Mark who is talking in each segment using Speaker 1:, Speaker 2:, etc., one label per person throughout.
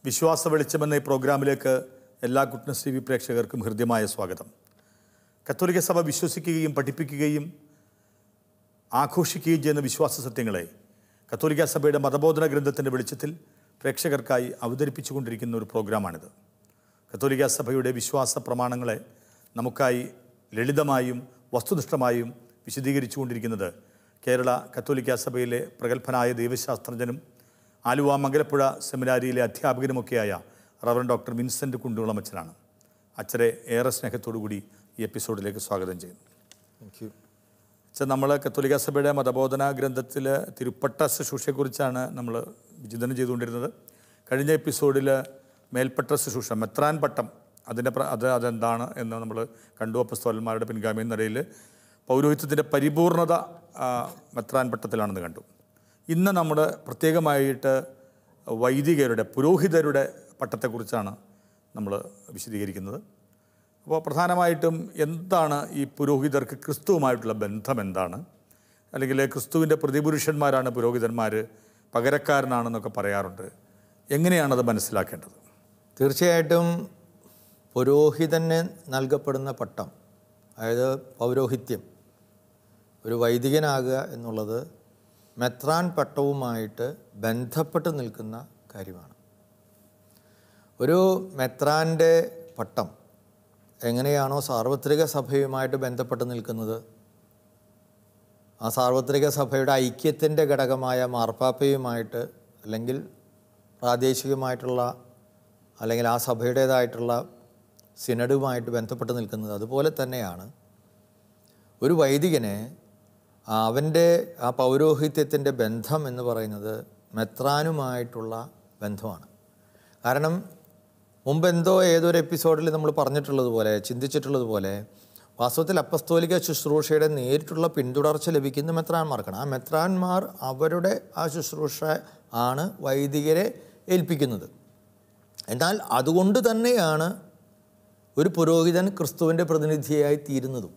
Speaker 1: വിശ്വാസ വെളിച്ചമെന്ന ഈ പ്രോഗ്രാമിലേക്ക് എല്ലാ ഗുഡ്നസ് ടി വി പ്രേക്ഷകർക്കും ഹൃദ്യമായ സ്വാഗതം കത്തോലിക്ക സഭ വിശ്വസിക്കുകയും പഠിപ്പിക്കുകയും ആഘോഷിക്കുകയും ചെയ്യുന്ന വിശ്വാസ സത്യങ്ങളെ കത്തോലിക്ക സഭയുടെ മതബോധന ഗ്രന്ഥത്തിൻ്റെ വെളിച്ചത്തിൽ പ്രേക്ഷകർക്കായി അവതരിപ്പിച്ചുകൊണ്ടിരിക്കുന്ന ഒരു പ്രോഗ്രാമാണിത് കത്തോലിക്ക സഭയുടെ വിശ്വാസ പ്രമാണങ്ങളെ നമുക്കായി ലളിതമായും വസ്തുനിഷ്ഠമായും വിശദീകരിച്ചുകൊണ്ടിരിക്കുന്നത് കേരള കത്തോലിക്ക സഭയിലെ പ്രഗത്ഭനായ ദൈവശാസ്ത്രജ്ഞനും ആലുവ മംഗലപ്പുഴ സെമിനാരിയിലെ അധ്യാപകനുമൊക്കെയായ റവറൻ ഡോക്ടർ വിൻസെൻ്റ് കുണ്ടുകുളമച്ചനാണ് അച്ചരെ ഏറെ സ്നേഹത്തോടു കൂടി ഈ എപ്പിസോഡിലേക്ക് സ്വാഗതം ചെയ്യുന്നു
Speaker 2: താങ്ക് യു
Speaker 1: വെച്ചാൽ നമ്മൾ കത്തോലിക്ക സഭയുടെ മതബോധന ഗ്രന്ഥത്തിൽ തിരുപ്പട്ട ശുശ്രൂഷയെക്കുറിച്ചാണ് നമ്മൾ വിചിന്തനം ചെയ്തുകൊണ്ടിരുന്നത് കഴിഞ്ഞ എപ്പിസോഡിൽ മേൽപ്പെട്ട ശുശ്രൂഷ മെത്രാൻ പട്ടം അതിൻ്റെ പ്ര അത് അതെന്താണ് എന്ന് നമ്മൾ കണ്ടു അപ്പസ്തോലന്മാരുടെ പിൻഗാമി എന്ന നിലയിൽ പൗരോഹിത്യത്തിൻ്റെ പരിപൂർണത ആ, മെത്രാൻ പട്ടത്തിലാണെന്ന് കണ്ടു ഇന്ന് നമ്മൾ പ്രത്യേകമായിട്ട് വൈദികരുടെ പുരോഹിതരുടെ പട്ടത്തെക്കുറിച്ചാണ് നമ്മൾ വിശദീകരിക്കുന്നത് അപ്പോൾ പ്രധാനമായിട്ടും എന്താണ് ഈ പുരോഹിതർക്ക് ക്രിസ്തുവുമായിട്ടുള്ള ബന്ധം എന്താണ് അല്ലെങ്കിൽ ക്രിസ്തുവിൻ്റെ പ്രതിപുരുഷന്മാരാണ് പുരോഹിതന്മാർ പകരക്കാരനാണെന്നൊക്കെ പറയാറുണ്ട് എങ്ങനെയാണത് മനസ്സിലാക്കേണ്ടത്
Speaker 2: തീർച്ചയായിട്ടും പുരോഹിതന് നൽകപ്പെടുന്ന പട്ടം അതായത് പൗരോഹിത്യം ഒരു വൈദികനാകുക എന്നുള്ളത് മെത്രാൻ പട്ടവുമായിട്ട് ബന്ധപ്പെട്ട് നിൽക്കുന്ന കാര്യമാണ് ഒരു മെത്രാൻ്റെ പട്ടം എങ്ങനെയാണോ സാർവത്രിക സഭയുമായിട്ട് ബന്ധപ്പെട്ട് നിൽക്കുന്നത് ആ സാർവത്രിക സഭയുടെ ഐക്യത്തിൻ്റെ ഘടകമായ മാർപ്പാപ്പയുമായിട്ട് അല്ലെങ്കിൽ പ്രാദേശികമായിട്ടുള്ള അല്ലെങ്കിൽ ആ സഭയുടേതായിട്ടുള്ള സിനഡുമായിട്ട് ബന്ധപ്പെട്ട് നിൽക്കുന്നത് അതുപോലെ തന്നെയാണ് ഒരു വൈദികനെ അവൻ്റെ ആ പൗരോഹിത്യത്തിൻ്റെ ബന്ധം എന്ന് പറയുന്നത് മെത്രാനുമായിട്ടുള്ള ബന്ധമാണ് കാരണം മുമ്പ് എന്തോ ഏതൊരു എപ്പിസോഡിൽ നമ്മൾ പറഞ്ഞിട്ടുള്ളതുപോലെ ചിന്തിച്ചിട്ടുള്ളതുപോലെ വാസ്തവത്തിൽ അപ്പസ്തോലിക ശുശ്രൂഷയുടെ നേരിട്ടുള്ള പിന്തുടർച്ച ലഭിക്കുന്ന മെത്രാന്മാർക്കാണ് ആ മെത്രാന്മാർ അവരുടെ ആ ശുശ്രൂഷ ആണ് വൈദികരെ ഏൽപ്പിക്കുന്നത് എന്നാൽ അതുകൊണ്ട് തന്നെയാണ് ഒരു പുരോഹിതൻ ക്രിസ്തുവിൻ്റെ പ്രതിനിധിയായി തീരുന്നതും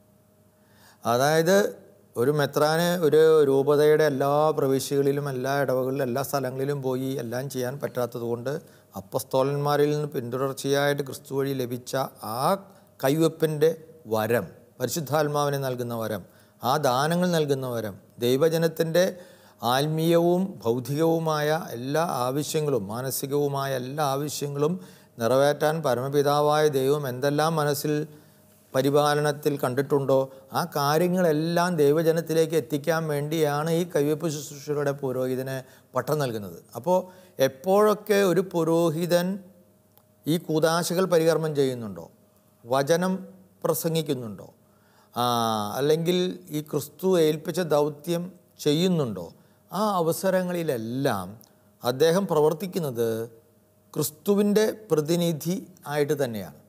Speaker 2: അതായത് ഒരു മെത്രാന് ഒരു രൂപതയുടെ എല്ലാ പ്രവിശ്യകളിലും എല്ലാ ഇടവകളിലും എല്ലാ സ്ഥലങ്ങളിലും പോയി എല്ലാം ചെയ്യാൻ പറ്റാത്തതുകൊണ്ട് അപ്പസ്തോലന്മാരിൽ നിന്ന് പിന്തുടർച്ചയായിട്ട് ക്രിസ്തു വഴി ലഭിച്ച ആ കൈവെപ്പിൻ്റെ വരം പരിശുദ്ധാത്മാവിനെ നൽകുന്ന വരം ആ ദാനങ്ങൾ നൽകുന്ന വരം ദൈവജനത്തിൻ്റെ ആത്മീയവും ഭൗതികവുമായ എല്ലാ ആവശ്യങ്ങളും മാനസികവുമായ എല്ലാ ആവശ്യങ്ങളും നിറവേറ്റാൻ പരമപിതാവായ ദൈവം എന്തെല്ലാം മനസ്സിൽ പരിപാലനത്തിൽ കണ്ടിട്ടുണ്ടോ ആ കാര്യങ്ങളെല്ലാം ദൈവജനത്തിലേക്ക് എത്തിക്കാൻ വേണ്ടിയാണ് ഈ കയ്യൊപ്പ് ശുശ്രൂഷയുടെ പുരോഹിതന് പട്ടം നൽകുന്നത് അപ്പോൾ എപ്പോഴൊക്കെ ഒരു പുരോഹിതൻ ഈ കൂതാശകൾ പരികർമ്മം ചെയ്യുന്നുണ്ടോ വചനം പ്രസംഗിക്കുന്നുണ്ടോ ആ, അല്ലെങ്കിൽ ഈ ക്രിസ്തു ഏൽപ്പിച്ച ദൗത്യം ചെയ്യുന്നുണ്ടോ ആ അവസരങ്ങളിലെല്ലാം അദ്ദേഹം പ്രവർത്തിക്കുന്നത് ക്രിസ്തുവിൻ്റെ പ്രതിനിധി ആയിട്ട് തന്നെയാണ്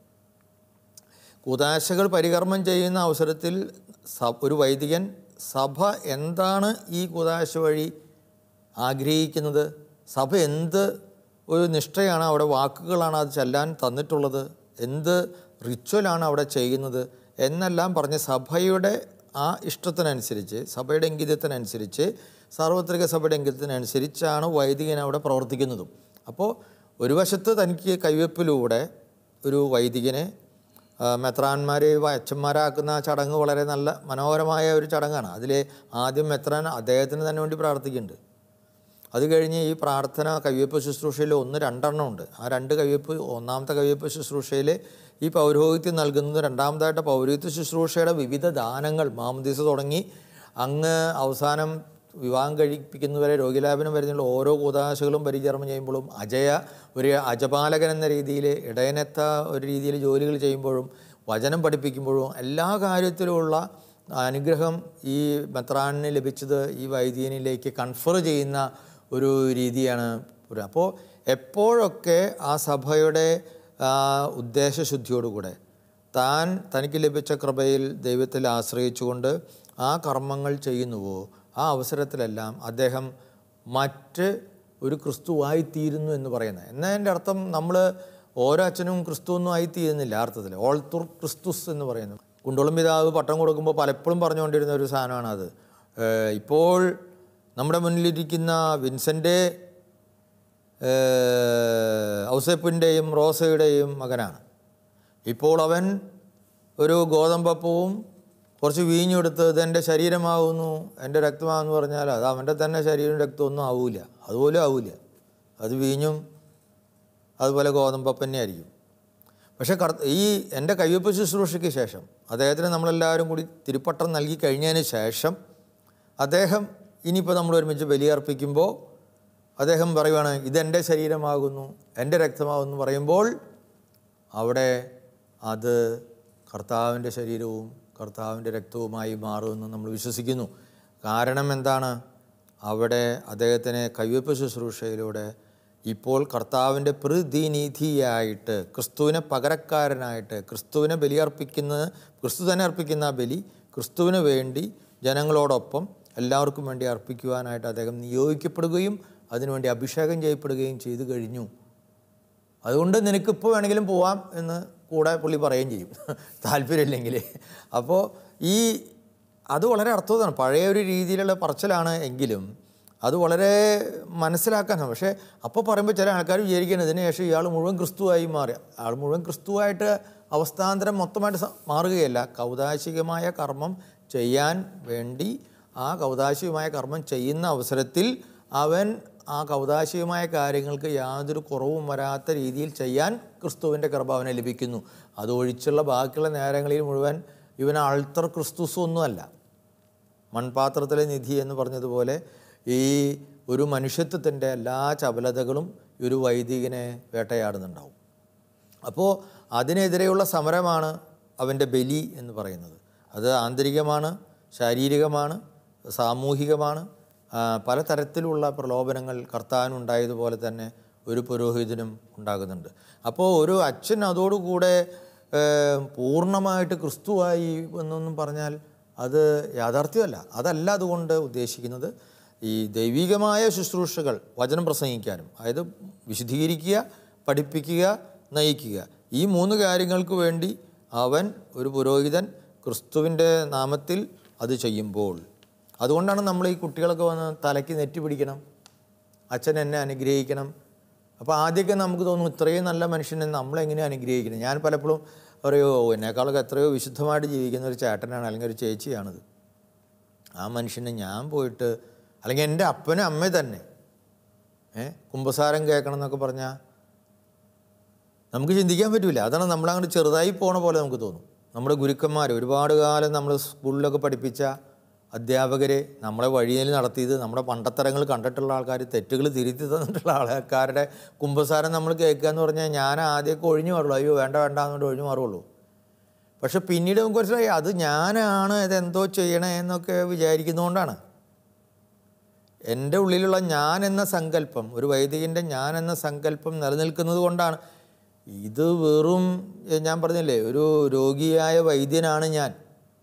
Speaker 2: കൂതാശകൾ പരികർമ്മം ചെയ്യുന്ന അവസരത്തിൽ സ ഒരു വൈദികൻ സഭ എന്താണ് ഈ കൂതാശ വഴി ആഗ്രഹിക്കുന്നത് സഭ എന്ത് ഒരു നിഷ്ഠയാണ് അവിടെ വാക്കുകളാണ് അത് ചെല്ലാൻ തന്നിട്ടുള്ളത് എന്ത് റിച്വലാണ് അവിടെ ചെയ്യുന്നത് എന്നെല്ലാം പറഞ്ഞ് സഭയുടെ ആ ഇഷ്ടത്തിനനുസരിച്ച് സഭയുടെ ഇംഗിതത്തിനനുസരിച്ച് സാർവത്രിക സഭയുടെ ഇംഗിതത്തിനനുസരിച്ചാണ് വൈദികൻ അവിടെ പ്രവർത്തിക്കുന്നതും അപ്പോൾ ഒരു വശത്ത് തനിക്ക് കൈവെപ്പിലൂടെ ഒരു വൈദികനെ ആ, മെത്രാന്മാരെ അച്ഛന്മാരാക്കുന്ന ചടങ്ങ് വളരെ നല്ല മനോഹരമായ ഒരു ചടങ്ങാണ് അതിൽ ആദ്യം മെത്രാൻ അദ്ദേഹത്തിന് തന്നെ വേണ്ടി പ്രാർത്ഥിക്കുന്നുണ്ട് അത് കഴിഞ്ഞ് ഈ പ്രാർത്ഥന കയ്യൊപ്പ് ശുശ്രൂഷയിൽ ഒന്ന് രണ്ടെണ്ണം ഉണ്ട് ആ രണ്ട് കയ്യൊപ്പ് ഒന്നാമത്തെ കയ്യൊപ്പ് ശുശ്രൂഷയിൽ ഈ പൗരോഹിത്യം നൽകുന്നത് രണ്ടാമതായിട്ട് പൗരോഹിത്യ ശുശ്രൂഷയുടെ വിവിധ ദാനങ്ങൾ മാമദീസ തുടങ്ങി അങ്ങ് അവസാനം വിവാഹം കഴിപ്പിക്കുന്നവരെ രോഗിലാഭനം വരുന്നുള്ള ഓരോ കൂതാശകളും പരിചരണം ചെയ്യുമ്പോഴും അജയ ഒരു അജപാലകൻ എന്ന രീതിയിൽ ഇടയനെത്ത ഒരു രീതിയിൽ ജോലികൾ ചെയ്യുമ്പോഴും വചനം പഠിപ്പിക്കുമ്പോഴും എല്ലാ കാര്യത്തിലുമുള്ള അനുഗ്രഹം ഈ മെത്രാനിന് ലഭിച്ചത് ഈ വൈദ്യനിലേക്ക് കൺഫർ ചെയ്യുന്ന ഒരു രീതിയാണ് ഒരു അപ്പോൾ എപ്പോഴൊക്കെ ആ സഭയുടെ ആ, ഉദ്ദേശശുദ്ധിയോടുകൂടെ താൻ തനിക്ക് ലഭിച്ച കൃപയിൽ ദൈവത്തിൽ ആശ്രയിച്ചുകൊണ്ട് ആ കർമ്മങ്ങൾ ചെയ്യുന്നുവോ ആ അവസരത്തിലെല്ലാം അദ്ദേഹം മറ്റ് ഒരു ക്രിസ്തുവായിത്തീരുന്നു എന്ന് പറയുന്നത് എന്നാൽ എൻ്റെ അർത്ഥം നമ്മൾ ഓരോ അച്ഛനും ക്രിസ്തു ഒന്നും ആയിത്തീരുന്നില്ല അർത്ഥത്തിൽ ഓൾത്തുർ ക്രിസ്തുസ് എന്ന് പറയുന്നു കുണ്ടോളം പിതാവ് പട്ടം കൊടുക്കുമ്പോൾ പലപ്പോഴും പറഞ്ഞുകൊണ്ടിരുന്ന ഒരു സാധനമാണ് അത് ഏഹ് ഇപ്പോൾ നമ്മുടെ മുന്നിലിരിക്കുന്ന വിൻസെൻ്റ് ഔസപ്പിൻ്റെയും റോസയുടെയും മകനാണ് ഇപ്പോൾ അവൻ ഒരു ഗോതമ്പപ്പവും കുറച്ച് വീഞ്ഞെടുത്ത് ഇതെൻ്റെ ശരീരമാകുന്നു എൻ്റെ രക്തമാകുന്നു പറഞ്ഞാൽ അത് അവൻ്റെ തന്നെ ശരീരം രക്തമൊന്നും ആവില്ല അതുപോലും ആവില്ല അത് വീഞ്ഞും അതുപോലെ ഗോതമ്പപ്പം തന്നെ ആയിരിക്കും പക്ഷേ കർ ഈ എൻ്റെ കയ്യൊപ്പ് ശുശ്രൂഷയ്ക്ക് ശേഷം അദ്ദേഹത്തിന് നമ്മളെല്ലാവരും കൂടി തിരുപ്പട്ടം നൽകി കഴിഞ്ഞതിന് ശേഷം അദ്ദേഹം ഇനിയിപ്പോൾ നമ്മൾ ഒരുമിച്ച് ബലിയർപ്പിക്കുമ്പോൾ അദ്ദേഹം പറയുവാണ് ഇതെൻ്റെ ശരീരമാകുന്നു എൻ്റെ രക്തമാകുന്നു പറയുമ്പോൾ അവിടെ അത് കർത്താവിൻ്റെ ശരീരവും കർത്താവിൻ്റെ രക്തവുമായി മാറുമെന്ന് നമ്മൾ വിശ്വസിക്കുന്നു കാരണം എന്താണ് അവിടെ അദ്ദേഹത്തിന് കയ്യൊപ്പ് ശുശ്രൂഷയിലൂടെ ഇപ്പോൾ കർത്താവിൻ്റെ പ്രതിനിധിയായിട്ട് ക്രിസ്തുവിനെ പകരക്കാരനായിട്ട് ക്രിസ്തുവിനെ ബലിയർപ്പിക്കുന്ന ക്രിസ്തു തന്നെ അർപ്പിക്കുന്ന ആ ബലി ക്രിസ്തുവിന് വേണ്ടി ജനങ്ങളോടൊപ്പം എല്ലാവർക്കും വേണ്ടി അർപ്പിക്കുവാനായിട്ട് അദ്ദേഹം നിയോഗിക്കപ്പെടുകയും അതിനുവേണ്ടി അഭിഷേകം ചെയ്യപ്പെടുകയും ചെയ്തു കഴിഞ്ഞു അതുകൊണ്ട് നിനക്കിപ്പോൾ വേണമെങ്കിലും പോവാം എന്ന് കൂടെ പുള്ളി പറയുകയും ചെയ്യും താല്പര്യമില്ലെങ്കിൽ അപ്പോൾ ഈ അത് വളരെ അർത്ഥവത്താണ് പഴയ ഒരു രീതിയിലുള്ള പറച്ചിലാണ് എങ്കിലും അത് വളരെ മനസ്സിലാക്കാനാണ് പക്ഷേ അപ്പോൾ പറയുമ്പോൾ ചില ആൾക്കാർ വിചാരിക്കുന്നത് ഇതിന് ശേഷം ഇയാൾ മുഴുവൻ ക്രിസ്തുവായി മാറി ആൾ മുഴുവൻ ക്രിസ്തുവായിട്ട് അവസ്ഥാന്തരം മൊത്തമായിട്ട് സ- മാറുകയല്ല കൗതാശികമായ കർമ്മം ചെയ്യാൻ വേണ്ടി ആ കൗതാശികമായ കർമ്മം ചെയ്യുന്ന അവസരത്തിൽ അവൻ ആ കൗതാശികമായ കാര്യങ്ങൾക്ക് യാതൊരു കുറവും വരാത്ത രീതിയിൽ ചെയ്യാൻ ക്രിസ്തുവിൻ്റെ കൃപ അവനെ ലഭിക്കുന്നു അതൊഴിച്ചുള്ള ബാക്കിയുള്ള നേരങ്ങളിൽ മുഴുവൻ ഇവൻ ആൾത്തർ ക്രിസ്തുസ് ഒന്നുമല്ല മൺപാത്രത്തിലെ നിധി എന്ന് പറഞ്ഞതുപോലെ ഈ ഒരു മനുഷ്യത്വത്തിൻ്റെ എല്ലാ ചപലതകളും ഈ ഒരു വൈദികനെ വേട്ടയാടുന്നുണ്ടാവും അപ്പോൾ അതിനെതിരെയുള്ള സമരമാണ് അവൻ്റെ ബലി എന്ന് പറയുന്നത് അത് ആന്തരികമാണ് ശാരീരികമാണ് സാമൂഹികമാണ് ആ, പലതരത്തിലുള്ള പ്രലോഭനങ്ങൾ കർത്താവിനുണ്ടായതുപോലെ തന്നെ ഒരു പുരോഹിതനും ഉണ്ടാകുന്നുണ്ട് അപ്പോൾ ഒരു അച്ഛൻ അതോടുകൂടെ ഏ, പൂർണ്ണമായിട്ട് ക്രിസ്തുവായി എന്നൊന്നും പറഞ്ഞാൽ അത് യാഥാർത്ഥ്യമല്ല അതല്ല അതുകൊണ്ട് ഉദ്ദേശിക്കുന്നത് ഈ ദൈവികമായ ശുശ്രൂഷകൾ വചനം പ്രസംഗിക്കാനും അതായത് വിശദീകരിക്കുക പഠിപ്പിക്കുക നയിക്കുക ഈ മൂന്ന് കാര്യങ്ങൾക്ക് വേണ്ടി അവൻ ഒരു പുരോഹിതൻ ക്രിസ്തുവിൻ്റെ നാമത്തിൽ അത് ചെയ്യുമ്പോൾ അതുകൊണ്ടാണ് നമ്മൾ ഈ കുട്ടികളൊക്കെ വന്ന് തലയ്ക്ക് നെറ്റി പിടിക്കണം അച്ഛൻ എന്നെ അനുഗ്രഹിക്കണം അപ്പോൾ ആദ്യമൊക്കെ നമുക്ക് തോന്നും ഇത്രയും നല്ല മനുഷ്യനെ നമ്മളെങ്ങനെ അനുഗ്രഹിക്കണം ഞാൻ പലപ്പോഴും പറയോ എന്നെക്കാളൊക്കെ എത്രയോ വിശുദ്ധമായിട്ട് ജീവിക്കുന്ന ഒരു ചേട്ടനാണ് അല്ലെങ്കിൽ ഒരു ചേച്ചിയാണിത് ആ മനുഷ്യനെ ഞാൻ പോയിട്ട് അല്ലെങ്കിൽ എൻ്റെ അപ്പനും അമ്മയും തന്നെ ഏ കുമ്പസാരം കേൾക്കണം എന്നൊക്കെ പറഞ്ഞാൽ നമുക്ക് ചിന്തിക്കാൻ പറ്റില്ല അതാണ് നമ്മളങ്ങോട്ട് ചെറുതായി പോണ പോലെ നമുക്ക് തോന്നും നമ്മുടെ ഗുരുക്കന്മാർ ഒരുപാട് കാലം നമ്മൾ സ്കൂളിലൊക്കെ പഠിപ്പിച്ച അധ്യാപകരെ നമ്മളെ വഴിയിൽ നടത്തിയത് നമ്മുടെ പണ്ടത്തരങ്ങൾ കണ്ടിട്ടുള്ള ആൾക്കാർ തെറ്റുകൾ തിരുത്തി തന്നിട്ടുള്ള ആൾക്കാരുടെ കുമ്പസാരം നമ്മൾ കേൾക്കുക എന്ന് പറഞ്ഞാൽ ഞാൻ ആദ്യമൊക്കെ ഒഴിഞ്ഞു മാറുള്ളൂ അയ്യോ വേണ്ട വേണ്ട എന്നുകൊണ്ട് ഒഴിഞ്ഞു മാറുള്ളൂ പക്ഷെ പിന്നീട് നമുക്ക് മനസ്സിലായി അത് ഞാനാണ് ഇതെന്തോ ചെയ്യണേ എന്നൊക്കെ വിചാരിക്കുന്നതുകൊണ്ടാണ് എൻ്റെ ഉള്ളിലുള്ള ഞാൻ എന്ന സങ്കല്പം ഒരു വൈദികൻ്റെ ഞാൻ എന്ന സങ്കല്പം നിലനിൽക്കുന്നത് കൊണ്ടാണ് ഇത് വെറും ഏ, ഞാൻ പറഞ്ഞില്ലേ ഒരു രോഗിയായ വൈദ്യനാണ് ഞാൻ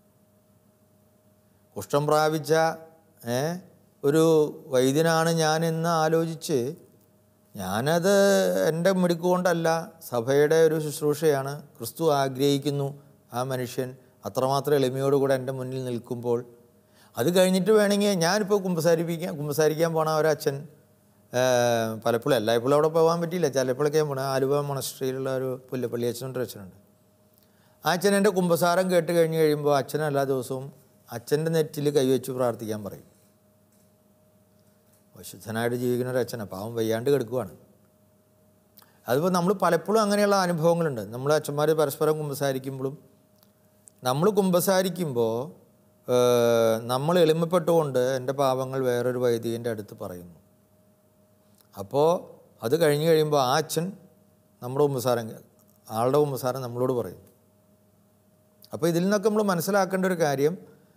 Speaker 2: കുഷ്ഠം പ്രാപിച്ച ഏ, ഒരു വൈദ്യനാണ് ഞാൻ എന്ന് ആലോചിച്ച് ഞാനത് എൻ്റെ മിടുക്കുകൊണ്ടല്ല സഭയുടെ ഒരു ശുശ്രൂഷയാണ് ക്രിസ്തു ആഗ്രഹിക്കുന്നു ആ മനുഷ്യൻ അത്രമാത്രം എളിമയോടുകൂടെ എൻ്റെ മുന്നിൽ നിൽക്കുമ്പോൾ അത് കഴിഞ്ഞിട്ട് വേണമെങ്കിൽ ഞാനിപ്പോൾ കുമ്പസാരിപ്പിക്കാൻ കുമ്പസാരിക്കാൻ പോണ ഒരച്ഛൻ ആ, പലപ്പോഴും എല്ലായ്പ്പോഴും അവിടെ പോകാൻ പറ്റിയില്ല ചിലപ്പോഴൊക്കെ ഞാൻ പോണ ആലുവ മണസ്ട്രിയിലുള്ള ഒരു പുല്ലപ്പള്ളി അച്ഛനുണ്ട് അച്ഛനുണ്ട് ആ അച്ഛൻ എൻ്റെ കുമ്പസാരം കേട്ട് കഴിഞ്ഞ് കഴിയുമ്പോൾ അച്ഛൻ എല്ലാ ദിവസവും അച്ഛൻ്റെ നെറ്റിൽ കൈവച്ച് പ്രാർത്ഥിക്കാൻ പറയും വിശുദ്ധനായിട്ട് ജീവിക്കുന്ന ഒരു അച്ഛനാണ് പാവം വയ്യാണ്ട് കിടക്കുവാണ് അതിപ്പോൾ നമ്മൾ പലപ്പോഴും അങ്ങനെയുള്ള അനുഭവങ്ങളുണ്ട് നമ്മൾ അച്ഛന്മാർ പരസ്പരം കുമ്പസാരിക്കുമ്പോഴും നമ്മൾ കുമ്പസാരിക്കുമ്പോൾ ഏഹ്, നമ്മൾ എളിമപ്പെട്ടുകൊണ്ട് എൻ്റെ പാപങ്ങൾ വേറൊരു വൈദികൻ്റെ അടുത്ത് പറയുന്നു അപ്പോൾ അത് കഴിഞ്ഞ് കഴിയുമ്പോൾ ആ അച്ഛൻ നമ്മുടെ കുമ്പസാരം കേ- ആളുടെ കുമ്പസാരം നമ്മളോട് പറയും അപ്പോൾ ഇതിൽ നിന്നൊക്കെ നമ്മൾ മനസ്സിലാക്കേണ്ട ഒരു കാര്യം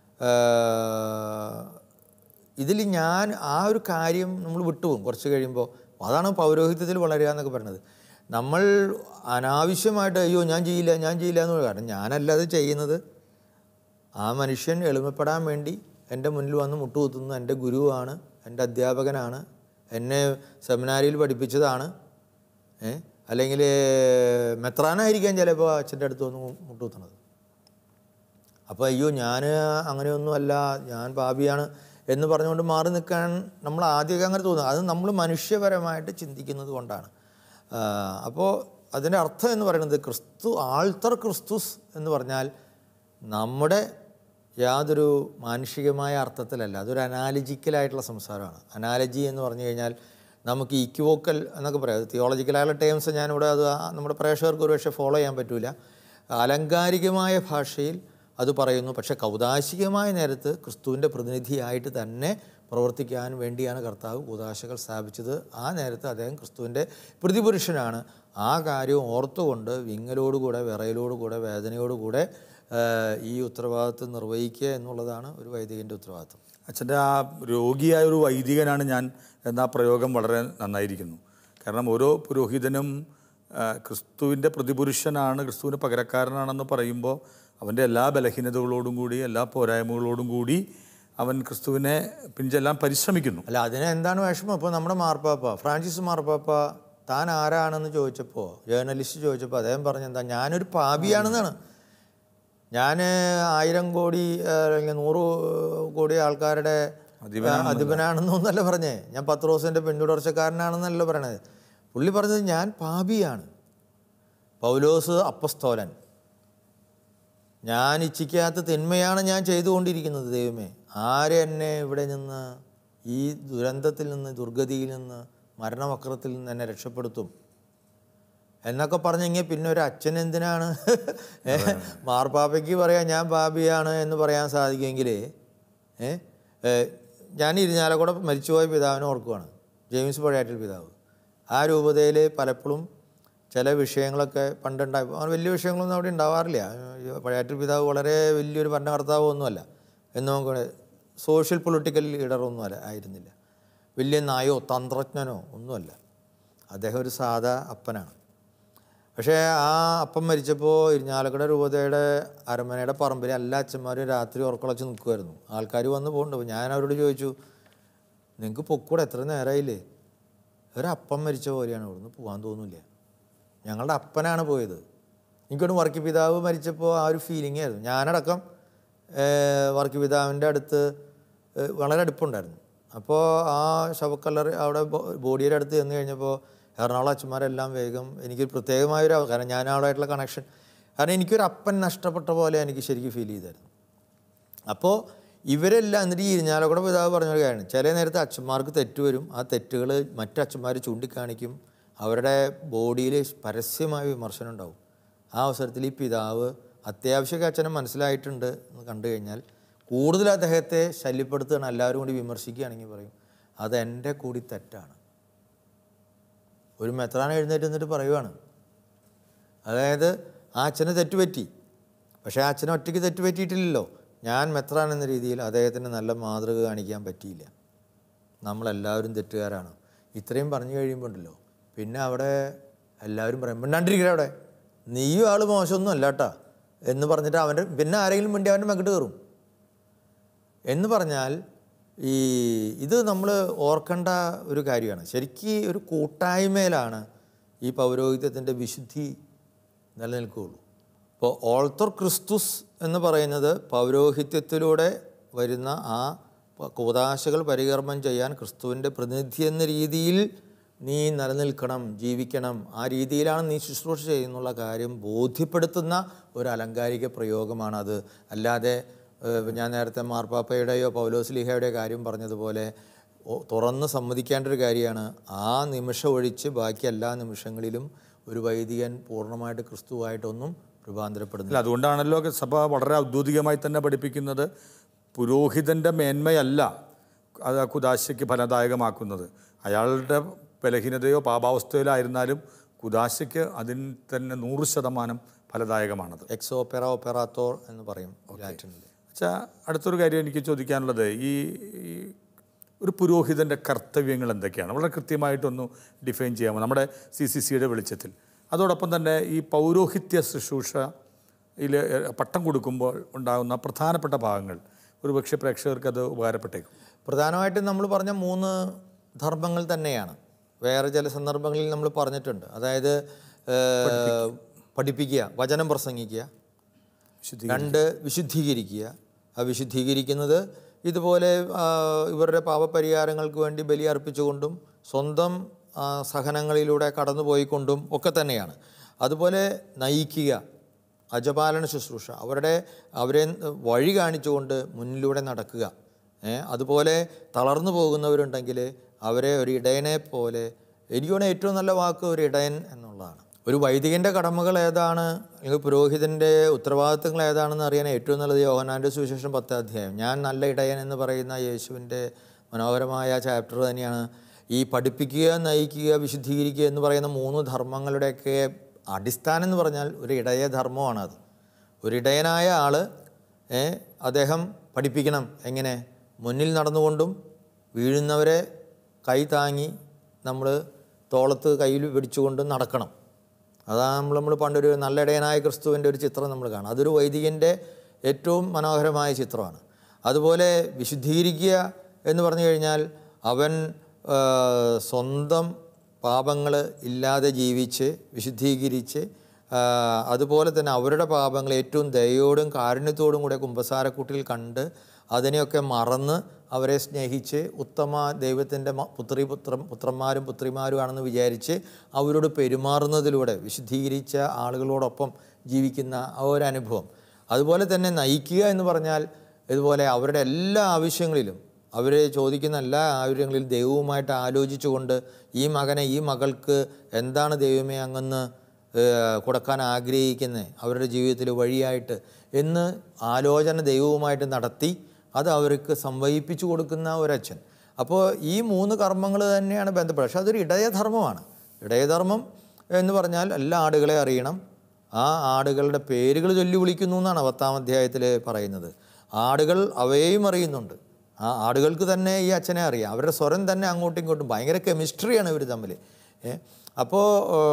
Speaker 2: ഇതിൽ ഞാൻ ആ ഒരു കാര്യം നമ്മൾ വിട്ടുപോകും കുറച്ച് കഴിയുമ്പോൾ അതാണ് പൗരോഹിത്യത്തിൽ വളരുക എന്നൊക്കെ പറയുന്നത് നമ്മൾ അനാവശ്യമായിട്ട് അയ്യോ ഞാൻ ചെയ്യില്ല ഞാൻ ചെയ്യില്ല എന്ന് പറയും. കാരണം ഞാനല്ല അത് ചെയ്യുന്നത് ആ മനുഷ്യൻ എളിമപ്പെടാൻ വേണ്ടി എൻ്റെ മുന്നിൽ വന്ന് മുട്ടുകുത്തുന്ന എൻ്റെ ഗുരുവാണ് എൻ്റെ അധ്യാപകനാണ് എന്നെ സെമിനാരിയിൽ പഠിപ്പിച്ചതാണ് ഏ അല്ലെങ്കിൽ മെത്രാനായിരിക്കാം ചിലപ്പോൾ അച്ഛൻ്റെ അടുത്ത് വന്ന് മുട്ടുകുത്തുന്നത് അപ്പോൾ അയ്യോ ഞാൻ അങ്ങനെയൊന്നുമല്ല ഞാൻ പാപിയാണ് എന്ന് പറഞ്ഞുകൊണ്ട് മാറി നിൽക്കാൻ നമ്മൾ ആദ്യമൊക്കെ അങ്ങനെ തോന്നുന്നു അത് നമ്മൾ മനുഷ്യപരമായിട്ട് ചിന്തിക്കുന്നത് കൊണ്ടാണ് അപ്പോൾ അതിൻ്റെ അർത്ഥം എന്ന് പറയുന്നത് ക്രിസ്തു ആൾത്തർ ക്രിസ്തുസ് എന്ന് പറഞ്ഞാൽ നമ്മുടെ യാതൊരു മാനുഷികമായ അർത്ഥത്തിലല്ല അതൊരു അനാലജിക്കലായിട്ടുള്ള സംസാരമാണ് അനാലജി എന്ന് പറഞ്ഞു കഴിഞ്ഞാൽ നമുക്ക് ഇക്വോക്കൽ എന്നൊക്കെ പറയാം തിയോളജിക്കലായുള്ള ടേംസ് ഞാനിവിടെ അത് ആ നമ്മുടെ പ്രേക്ഷകർക്ക് ഒരുപക്ഷെ ഫോളോ ചെയ്യാൻ പറ്റില്ല അലങ്കാരികമായ ഭാഷയിൽ അത് പറയുന്നു പക്ഷേ കൗതാശികമായ നേരത്ത് ക്രിസ്തുവിൻ്റെ പ്രതിനിധിയായിട്ട് തന്നെ പ്രവർത്തിക്കാൻ വേണ്ടിയാണ് കർത്താവ് കൂതാശകൾ സ്ഥാപിച്ചത് ആ നേരത്ത് അദ്ദേഹം ക്രിസ്തുവിൻ്റെ പ്രതിപുരുഷനാണ് ആ കാര്യം ഓർത്തുകൊണ്ട് വിങ്ങലോടുകൂടെ വിറയലോടുകൂടെ വേദനയോടുകൂടെ ആഹ്, ഈ ഉത്തരവാദിത്വം നിർവഹിക്കുക എന്നുള്ളതാണ് ഒരു വൈദികൻ്റെ ഉത്തരവാദിത്വം
Speaker 1: അച്ഛൻ്റെ ആ രോഗിയായ ഒരു വൈദികനാണ് ഞാൻ എന്ന പ്രയോഗം വളരെ നന്നായിരിക്കുന്നു കാരണം ഓരോ പുരോഹിതനും ആ, ക്രിസ്തുവിൻ്റെ പ്രതിപുരുഷനാണ് ക്രിസ്തുവിൻ്റെ പകരക്കാരനാണെന്ന് പറയുമ്പോൾ അവൻ്റെ എല്ലാ ബലഹീനതകളോടും കൂടി എല്ലാ പോരായ്മകളോടും കൂടി അവൻ ക്രിസ്തുവിനെ പിഞ്ചെല്ലാം പരിശ്രമിക്കുന്നു
Speaker 2: അല്ല അതിന് എന്താണ് വിഷമം ഇപ്പോൾ നമ്മുടെ മാർപ്പാപ്പ ഫ്രാൻസിസ് മാർപ്പാപ്പ താൻ ആരാണെന്ന് ചോദിച്ചപ്പോൾ ജേർണലിസ്റ്റ് ചോദിച്ചപ്പോൾ അദ്ദേഹം പറഞ്ഞെന്താ ഞാനൊരു പാപിയാണെന്നാണ് ഞാൻ ആയിരം കോടി ആ, അല്ലെങ്കിൽ നൂറ് കോടി ആൾക്കാരുടെ ആ, അധിപനാണെന്നൊന്നല്ല പറഞ്ഞേ ഞാൻ പത്ത് റോസിൻ്റെ പിന്തുടർച്ചക്കാരനാണെന്നല്ല പറയണത് പുള്ളി പറഞ്ഞത് ഞാൻ പാപിയാണ് പൗലോസ് അപ്പസ്തോലൻ ഞാൻ ഇച്ഛിക്കാത്ത തിന്മയാണ് ഞാൻ ചെയ്തുകൊണ്ടിരിക്കുന്നത് ദൈവമേ ആരെ എന്നെ ഇവിടെ നിന്ന് ഈ ദുരന്തത്തിൽ നിന്ന് ദുർഗതിയിൽ നിന്ന് മരണവക്രത്തിൽ നിന്ന് എന്നെ രക്ഷപ്പെടുത്തും എന്നൊക്കെ പറഞ്ഞെങ്കിൽ പിന്നെ ഒരു അച്ഛൻ എന്തിനാണ് ഏ, മാർപ്പാപ്പയ്ക്ക് പറയാം ഞാൻ പാപിയാണ് എന്ന് പറയാൻ സാധിക്കുമെങ്കിൽ ഏ, ഏ, ഞാൻ ഇരിഞ്ഞാലക്കൂടെ മരിച്ചുപോയ പിതാവിനെ ഓർക്കുവാണ് ജെയിംസ് പഴയാറ്റിൽ പിതാവ് ആ രൂപതയിൽ പലപ്പോഴും ചില വിഷയങ്ങളൊക്കെ പണ്ടുണ്ടായി അങ്ങനെ വലിയ വിഷയങ്ങളൊന്നും അവിടെ ഉണ്ടാവാറില്ല ഈ പഴയാറ്റിൽ പിതാവ് വളരെ വലിയൊരു ഭരണകർത്താവ് ഒന്നുമല്ല എന്ന് നമുക്ക് സോഷ്യൽ പൊളിറ്റിക്കൽ ലീഡറൊന്നും അല്ല ആയിരുന്നില്ല വലിയ നായോ തന്ത്രജ്ഞനോ ഒന്നുമല്ല അദ്ദേഹം ഒരു സാധാ അപ്പനാണ് പക്ഷേ ആ അപ്പം മരിച്ചപ്പോൾ ഇരിഞ്ഞാലക്കുട രൂപതയുടെ അരമനയുടെ പറമ്പിൽ എല്ലാ അച്ഛന്മാരും രാത്രി ഉറക്കളച്ച് നിൽക്കുമായിരുന്നു ആൾക്കാർ വന്ന് പോകുന്നുണ്ട് ഞാൻ അവരോട് ചോദിച്ചു നിങ്ങൾക്ക് പൊക്കൂടെ എത്ര നേരമായില്ലേ ഒരപ്പം മരിച്ച പോലെയാണ് ഇവിടുന്ന് പോകാൻ തോന്നില്ല ഞങ്ങളുടെ അപ്പനാണ് പോയത് എനിക്കൊന്ന് വർക്കി പിതാവ് മരിച്ചപ്പോൾ ആ ഒരു ഫീലിംഗ് ആയിരുന്നു ഞാനടക്കം ഏഹ്, വർക്കി പിതാവിൻ്റെ അടുത്ത് ഏഹ്, വളരെ അടുപ്പുണ്ടായിരുന്നു അപ്പോൾ ആ ശവക്കല്ലർ അവിടെ ബോ- ബോഡിയുടെ അടുത്ത് ചെന്ന് കഴിഞ്ഞപ്പോൾ എറണാകുളം അച്ഛന്മാരെല്ലാം വേഗം എനിക്ക് പ്രത്യേകമായൊരു അവ- കാരണം ഞാൻ അവിടെയായിട്ടുള്ള കണക്ഷൻ കാരണം എനിക്കൊരു അപ്പൻ നഷ്ടപ്പെട്ട പോലെ എനിക്ക് ശരിക്കും ഫീൽ ചെയ്തായിരുന്നു അപ്പോൾ ഇവരെല്ലാം എന്നിട്ട് ഈ ഇരിഞ്ഞാലക്കുട പിതാവ് പറഞ്ഞൊരു കാര്യമാണ് ചില നേരത്തെ അച്ഛന്മാർക്ക് തെറ്റ് വരും ആ തെറ്റുകൾ മറ്റു അച്ഛന്മാർ ചൂണ്ടിക്കാണിക്കും അവരുടെ ബോഡിയിൽ പരസ്യമായ വിമർശനം ഉണ്ടാവും ആ അവസരത്തിൽ ഈ പിതാവ് അത്യാവശ്യമൊക്കെ അച്ഛനെ മനസ്സിലായിട്ടുണ്ട് എന്ന് കണ്ടു കഴിഞ്ഞാൽ കൂടുതൽ അദ്ദേഹത്തെ ശല്യപ്പെടുത്തുകയാണ് എല്ലാവരും കൂടി വിമർശിക്കുകയാണെങ്കിൽ പറയും അത് എൻ്റെ കൂടി തെറ്റാണ് ഒരു മെത്രാൻ എഴുന്നേറ്റ് നിന്നിട്ട് പറയുവാണ് അതായത് ആ അച്ഛന് തെറ്റുപറ്റി പക്ഷേ ആ അച്ഛന് ഒറ്റയ്ക്ക് തെറ്റുപറ്റിയിട്ടില്ലല്ലോ ഞാൻ മെത്രാൻ എന്ന രീതിയിൽ അദ്ദേഹത്തിന് നല്ല മാതൃക കാണിക്കാൻ പറ്റിയില്ല നമ്മളെല്ലാവരും തെറ്റുകാരാണ് ഇത്രയും പറഞ്ഞു കഴിയുമ്പോൾ ഉണ്ടല്ലോ പിന്നെ അവിടെ എല്ലാവരും പറയും മിണ്ടാണ്ടിരിക്കണ അവിടെ നീയും ആൾ മോശമൊന്നും അല്ല കേട്ടാ എന്ന് പറഞ്ഞിട്ട് അവൻ്റെ പിന്നെ ആരെങ്കിലും വേണ്ടി അവൻ്റെ മെക്കിട്ട് കയറും എന്ന് പറഞ്ഞാൽ ഈ ഇത് നമ്മൾ ഓർക്കേണ്ട ഒരു കാര്യമാണ് ശരിക്ക് ഒരു കൂട്ടായ്മയിലാണ് ഈ പൗരോഹിത്യത്തിൻ്റെ വിശുദ്ധി നിലനിൽക്കുകയുള്ളൂ ഇപ്പോൾ ഓൾത്തർ ക്രിസ്തുസ് എന്ന് പറയുന്നത് പൗരോഹിത്യത്തിലൂടെ വരുന്ന ആ പ- കൂതാശകൾ പരികർമ്മം ചെയ്യാൻ ക്രിസ്തുവിൻ്റെ പ്രതിനിധി എന്ന രീതിയിൽ നീ നിലനിൽക്കണം ജീവിക്കണം ആ രീതിയിലാണ് നീ ശുശ്രൂഷ ചെയ്യുന്നുള്ള കാര്യം ബോധ്യപ്പെടുത്തുന്ന ഒരു അലങ്കാരിക പ്രയോഗമാണത് അല്ലാതെ ഏഹ്, ഞാൻ നേരത്തെ മാർപ്പാപ്പയുടെയോ പൗലോസ്ലിഹയുടെയോ കാര്യം പറഞ്ഞതുപോലെ ഒ- തുറന്ന് സമ്മതിക്കേണ്ട ഒരു കാര്യമാണ് ആ നിമിഷം ഒഴിച്ച് ബാക്കി എല്ലാ നിമിഷങ്ങളിലും ഒരു വൈദികൻ പൂർണ്ണമായിട്ട് ക്രിസ്തുവായിട്ടൊന്നും രൂപാന്തരപ്പെടുന്നില്ല
Speaker 1: അല്ല അതുകൊണ്ടാണല്ലോ സഭ വളരെ ഔദ്യോഗികമായി തന്നെ പഠിപ്പിക്കുന്നത് പുരോഹിതൻ്റെ മേന്മയല്ല അത് ആ കുദാശയ്ക്ക് ഫലദായകമാക്കുന്നത് അയാളുടെ ബലഹീനതയോ പാപാവസ്ഥയിലായിരുന്നാലും കുദാശയ്ക്ക് അതിന് തന്നെ നൂറ് ശതമാനം ഫലദായകമാണത്
Speaker 2: എക്സ് ഓപ്പറ ഓപ്പറാത്തോർ എന്ന് പറയും ലാറ്റിനിൽ
Speaker 1: അച്ഛാ അടുത്തൊരു കാര്യം എനിക്ക് ചോദിക്കാനുള്ളത് ഈ ഈ ഒരു പുരോഹിതൻ്റെ കർത്തവ്യങ്ങൾ എന്തൊക്കെയാണ് വളരെ കൃത്യമായിട്ടൊന്ന് ഡിഫൈൻ ചെയ്യാമോ നമ്മുടെ സി സി സിയുടെ വെളിച്ചത്തിൽ അതോടൊപ്പം തന്നെ ഈ പൗരോഹിത്യ ശുശ്രൂഷയിൽ പട്ടം കൊടുക്കുമ്പോൾ ഉണ്ടാകുന്ന പ്രധാനപ്പെട്ട ഭാഗങ്ങൾ ഒരുപക്ഷെ പ്രേക്ഷകർക്ക് അത് ഉപകാരപ്പെട്ടേക്കും
Speaker 2: പ്രധാനമായിട്ടും നമ്മൾ പറഞ്ഞ മൂന്ന് ധർമ്മങ്ങൾ തന്നെയാണ് വേറെ ചില സന്ദർഭങ്ങളിൽ നമ്മൾ പറഞ്ഞിട്ടുണ്ട് അതായത് ഏഹ്, പഠിപ്പിക്കുക വചനം പ്രസംഗിക്കുക
Speaker 1: വിശുദ്ധി
Speaker 2: രണ്ട് വിശുദ്ധീകരിക്കുക ആ വിശുദ്ധീകരിക്കുന്നത് ഇതുപോലെ ആ, ഇവരുടെ പാപപരിഹാരങ്ങൾക്ക് വേണ്ടി ബലി അർപ്പിച്ചുകൊണ്ടും സ്വന്തം ആ, സഹനങ്ങളിലൂടെ കടന്നുപോയിക്കൊണ്ടും ഒക്കെ തന്നെയാണ് അതുപോലെ നയിക്കുക അജപാലന ശുശ്രൂഷ അവരുടെ അവരെ വഴി കാണിച്ചുകൊണ്ട് മുന്നിലൂടെ നടക്കുക ഏ, അതുപോലെ തളർന്നു പോകുന്നവരുണ്ടെങ്കിൽ അവരെ ഒരു ഇടയനെ പോലെ എനിക്ക് തോന്നുന്നു ഏറ്റവും നല്ല വാക്ക് ഒരു ഇടയൻ എന്നുള്ളതാണ് ഒരു വൈദികൻ്റെ കടമകൾ ഏതാണ് അല്ലെങ്കിൽ പുരോഹിതൻ്റെ ഉത്തരവാദിത്തങ്ങൾ ഏതാണെന്ന് അറിയാൻ ഏറ്റവും നല്ലത് യോഹനാൻ്റെ സുവിശേഷം പത്താം അധ്യായം ഞാൻ നല്ല ഇടയൻ എന്ന് പറയുന്ന യേശുവിൻ്റെ മനോഹരമായ ചാപ്റ്റർ തന്നെയാണ് ഈ പഠിപ്പിക്കുക നയിക്കുക വിശുദ്ധീകരിക്കുക എന്ന് പറയുന്ന മൂന്ന് ധർമ്മങ്ങളുടെയൊക്കെ അടിസ്ഥാനം എന്ന് പറഞ്ഞാൽ ഒരു ഇടയ ധർമ്മമാണ് അത് ഒരു ഇടയനായ ആൾ അദ്ദേഹം പഠിപ്പിക്കണം എങ്ങനെ മുന്നിൽ നടന്നുകൊണ്ടും വീഴുന്നവരെ കൈ താങ്ങി നമ്മൾ തോളത്ത് കയ്യിൽ പിടിച്ചുകൊണ്ടും നടക്കണം അതാണ് നമ്മൾ നമ്മൾ പണ്ടൊരു നല്ല ഇടയനായ ക്രിസ്തുവിൻ്റെ ഒരു ചിത്രം നമ്മൾ കാണാം അതൊരു വൈദികൻ്റെ ഏറ്റവും മനോഹരമായ ചിത്രമാണ് അതുപോലെ വിശുദ്ധീകരിക്കുക എന്ന് പറഞ്ഞു കഴിഞ്ഞാൽ അവൻ ആ, സ്വന്തം പാപങ്ങൾ ഇല്ലാതെ ജീവിച്ച് വിശുദ്ധീകരിച്ച് ആ, അതുപോലെ തന്നെ അവരുടെ പാപങ്ങൾ ഏറ്റവും ദയോടും കാരുണ്യത്തോടും കൂടെ കുമ്പസാരക്കൂട്ടിൽ കണ്ട് അതിനെയൊക്കെ മറന്ന് അവരെ സ്നേഹിച്ച് ഉത്തമ ദൈവത്തിൻ്റെ മ- പുത്രി പുത്ര പുത്രന്മാരും പുത്രിമാരുമാണെന്ന് വിചാരിച്ച് അവരോട് പെരുമാറുന്നതിലൂടെ വിശുദ്ധീകരിച്ച ആളുകളോടൊപ്പം ജീവിക്കുന്ന ആ ഒരു അനുഭവം അതുപോലെ തന്നെ നയിക്കുക എന്ന് പറഞ്ഞാൽ ഇതുപോലെ അവരുടെ എല്ലാ ആവശ്യങ്ങളിലും അവർ ചോദിക്കുന്ന എല്ലാ ആവശ്യങ്ങളിലും ദൈവവുമായിട്ട് ആലോചിച്ചുകൊണ്ട് ഈ മകനെ ഈ മകൾക്ക് എന്താണ് ദൈവമേ അങ്ങന്ന് ഏഹ്, കൊടുക്കാൻ ആഗ്രഹിക്കുന്നത് അവരുടെ ജീവിതത്തിൽ വഴിയായിട്ട് എന്ന് ആലോചന ദൈവവുമായിട്ട് നടത്തി അത് അവർക്ക് സംവഹിപ്പിച്ചു കൊടുക്കുന്ന ഒരച്ഛൻ അപ്പോൾ ഈ മൂന്ന് കർമ്മങ്ങൾ തന്നെയാണ് ബന്ധപ്പെടുന്നത് പക്ഷെ അതൊരു ഇടയധർമ്മമാണ് ഇടയധർമ്മം എന്ന് പറഞ്ഞാൽ എല്ലാ ആടുകളെ അറിയണം ആ ആടുകളുടെ പേരുകൾ ചൊല്ലി വിളിക്കുന്നു എന്നാണ് പത്താം അധ്യായത്തിൽ പറയുന്നത് ആടുകൾ അവയെയും അറിയുന്നുണ്ട് ആ ആടുകൾക്ക് തന്നെ ഈ അച്ഛനെ അറിയാം അവരുടെ സ്വരം തന്നെ അങ്ങോട്ടും ഇങ്ങോട്ടും ഭയങ്കര കെമിസ്ട്രിയാണ് ഇവർ തമ്മിൽ ഏ അപ്പോൾ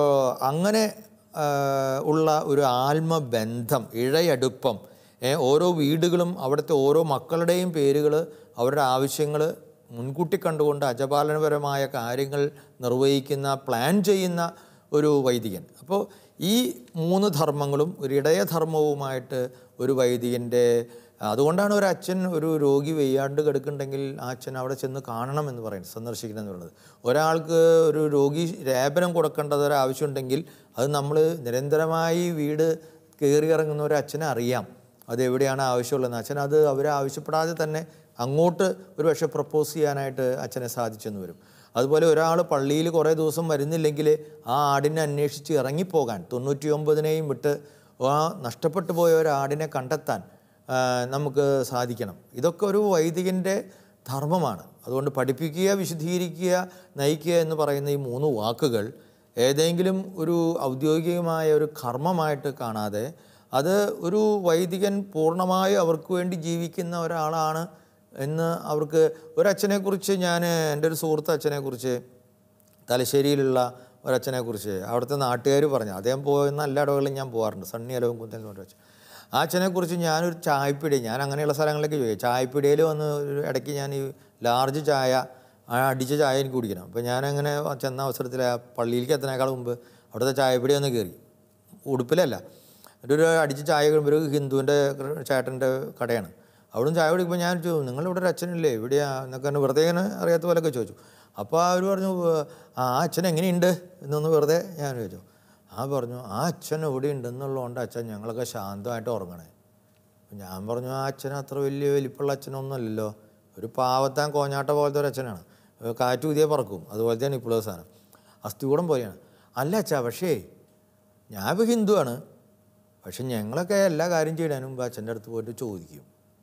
Speaker 2: അങ്ങനെ ആ, ഉള്ള ഒരു ആത്മബന്ധം ഇഴയടുപ്പം ഏ, ഓരോ വീടുകളും അവിടുത്തെ ഓരോ മക്കളുടെയും പേരുകൾ അവരുടെ ആവശ്യങ്ങൾ മുൻകൂട്ടി കണ്ടുകൊണ്ട് അജപാലനപരമായ കാര്യങ്ങൾ നിർവഹിക്കുന്ന പ്ലാൻ ചെയ്യുന്ന ഒരു വൈദികൻ അപ്പോൾ ഈ മൂന്ന് ധർമ്മങ്ങളും ഒരു ഇടയധർമ്മവുമായിട്ട് ഒരു വൈദികൻ്റെ അതുകൊണ്ടാണ് ഒരു അച്ഛൻ ഒരു രോഗി വെയ്യാണ്ട് കിടക്കുന്നുണ്ടെങ്കിൽ ആ അച്ഛൻ അവിടെ ചെന്ന് കാണണം എന്ന് പറയുന്നത് സന്ദർശിക്കണം എന്ന് പറയുന്നത് ഒരാൾക്ക് ഒരു രോഗി ലേപനം കൊടുക്കേണ്ടത് ഒരു ആവശ്യമുണ്ടെങ്കിൽ അത് നമ്മൾ നിരന്തരമായി വീട് കയറി ഇറങ്ങുന്ന ഒരു അച്ഛനെ അറിയാം അത് എവിടെയാണ് ആവശ്യമുള്ളതെന്ന് അച്ഛൻ അത് അവരെ ആവശ്യപ്പെടാതെ തന്നെ അങ്ങോട്ട് ഒരു പക്ഷേ പ്രപ്പോസ് ചെയ്യാനായിട്ട് അച്ഛനെ സാധിച്ചെന്ന് വരും അതുപോലെ ഒരാൾ പള്ളിയിൽ കുറേ ദിവസം വരുന്നില്ലെങ്കിൽ ആ ആടിനെ അന്വേഷിച്ച് ഇറങ്ങിപ്പോകാൻ തൊണ്ണൂറ്റി ഒമ്പതിനെയും വിട്ട് ആ നഷ്ടപ്പെട്ടു പോയ ഒരു ആടിനെ കണ്ടെത്താൻ ആ, നമുക്ക് സാധിക്കണം ഇതൊക്കെ ഒരു വൈദികൻ്റെ ധർമ്മമാണ് അതുകൊണ്ട് പഠിപ്പിക്കുക വിശുദ്ധീകരിക്കുക നയിക്കുക എന്ന് പറയുന്ന ഈ മൂന്ന് വാക്കുകൾ ഏതെങ്കിലും ഒരു ഔദ്യോഗികമായ ഒരു കർമ്മമായിട്ട് കാണാതെ അത് ഒരു വൈദികൻ പൂർണ്ണമായി അവർക്ക് വേണ്ടി ജീവിക്കുന്ന ഒരാളാണ് എന്ന് അവർക്ക് ഒരച്ഛനെക്കുറിച്ച് ഞാൻ എൻ്റെ ഒരു സുഹൃത്ത് അച്ഛനെക്കുറിച്ച് തലശ്ശേരിയിലുള്ള ഒരച്ഛനെക്കുറിച്ച് അവിടുത്തെ നാട്ടുകാർ പറഞ്ഞു അദ്ദേഹം പോകുന്ന എല്ലാ ഇടവുകളിലും ഞാൻ പോകാറുണ്ട് സണ്ണി അലവും കുന്തൽ എന്ന് പറഞ്ഞ അച്ഛൻ ആ അച്ഛനെക്കുറിച്ച് ഞാനൊരു ചായപ്പിടി ഞാൻ അങ്ങനെയുള്ള സ്ഥലങ്ങളിലേക്ക് പോയി ചായപ്പിടിയിൽ വന്ന് ഒരു ഇടയ്ക്ക് ഞാൻ ഈ ലാർജ് ചായ ആ അടിച്ച ചായ എനിക്ക് കുടിക്കണം അപ്പോൾ ഞാനങ്ങനെ ചെന്ന അവസരത്തിൽ ആ പള്ളിയിലേക്ക് എത്തുന്നേക്കാൾ മുമ്പ് അവിടുത്തെ ചായപ്പിടി ഒന്ന് കയറി ഉടുപ്പിലല്ല എന്നിട്ട് ഒരു അടിച്ച ചായ കഴിയുമ്പോൾ ഒരു ഹിന്ദുവിൻ്റെ ചേട്ടൻ്റെ കടയാണ് അവിടുന്ന് ചായ കുടിക്കുമ്പോൾ ഞാൻ ചോദിച്ചു നിങ്ങളിവിടെ ഒരു അച്ഛനില്ലേ എവിടെയാ എന്നൊക്കെ എന്നെ വെറുതെ ഇങ്ങനെ അറിയാത്ത പോലെയൊക്കെ ചോദിച്ചു അപ്പോൾ അവർ പറഞ്ഞു ആ അച്ഛൻ എങ്ങനെയുണ്ട് എന്നൊന്ന് വെറുതെ ഞാൻ ചോദിച്ചു ആ പറഞ്ഞു ആ അച്ഛൻ ഇവിടെ ഉണ്ടെന്നുള്ളതുകൊണ്ട് അച്ഛൻ ഞങ്ങളൊക്കെ ശാന്തമായിട്ട് ഉറങ്ങണേ അപ്പം ഞാൻ പറഞ്ഞു ആ അച്ഛൻ അത്ര വലിയ വലിപ്പമുള്ള അച്ഛനൊന്നുമല്ലല്ലോ ഒരു പാവത്താൻ കോഞ്ഞാട്ട പോലത്തെ ഒരു അച്ഛനാണ് ഏഹ് കാറ്റ് ഊതിയേ പറക്കും അതുപോലത്തെയാണ് ഇപ്പോഴത്തെ സാധനം അസ്ഥികൂടം പോലെയാണ് അല്ല അച്ഛാ പക്ഷേ ഞാൻ ഇപ്പോൾ ഹിന്ദുവാണ് പക്ഷെ ഞങ്ങളൊക്കെ എല്ലാ കാര്യം ചെയ്യുന്നതിന് മുമ്പ് അച്ഛൻ്റെ അടുത്ത് പോയിട്ട് ചോദിക്കും